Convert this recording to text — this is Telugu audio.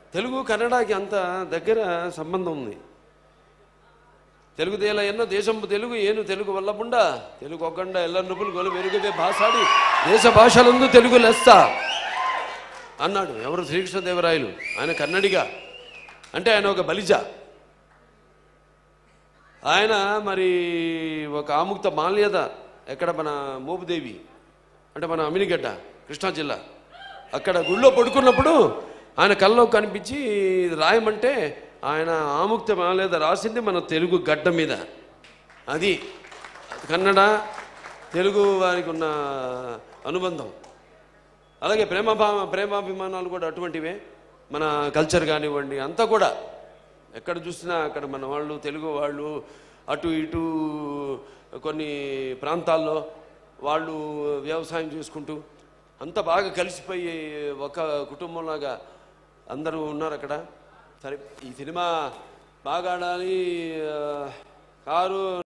తెలుగు కన్నడకి అంత దగ్గర సంబంధం ఉంది తెలుగు దేల ఎన్న దేశంపు తెలుగు ఏను తెలుగు వల్లపుండ తెలుగు ఒకండ ఎల్ల నుపులు గొలు వెలుగుదే భాషాడి దేశ భాషలందు తెలుగు లెస్స అన్నాడు ఎవరు శ్రీకృష్ణదేవరాయలు ఆయన కన్నడిగా అంటే ఆయన ఒక బలిజ ఆయన మరి ఒక ఆముక్త మాల్యద ఎక్కడ మన మోపుదేవి అంటే మన అమినిగడ్డ కృష్ణా జిల్లా అక్కడ గుళ్ళో పడుకున్నప్పుడు ఆయన కల్లో కనిపించి ఇది రాయమంటే ఆయన ఆముక్త మాల్యద రాసింది మన తెలుగు గడ్డ మీద అది కన్నడ తెలుగు వారికి ఉన్న అనుబంధం అలాగే ప్రేమభా ప్రేమాభిమానాలు కూడా అటువంటివే మన కల్చర్ కానివ్వండి అంతా కూడా ఎక్కడ చూసినా అక్కడ మన వాళ్ళు తెలుగు వాళ్ళు అటు ఇటు కొన్ని ప్రాంతాల్లో వాళ్ళు వ్యవసాయం చేసుకుంటూ అంత బాగా కలిసిపోయి ఒక కుటుంబంలాగా అందరూ ఉన్నారు అక్కడ సరే ఈ సినిమా బాగా ఆడాలి ఆ, కారు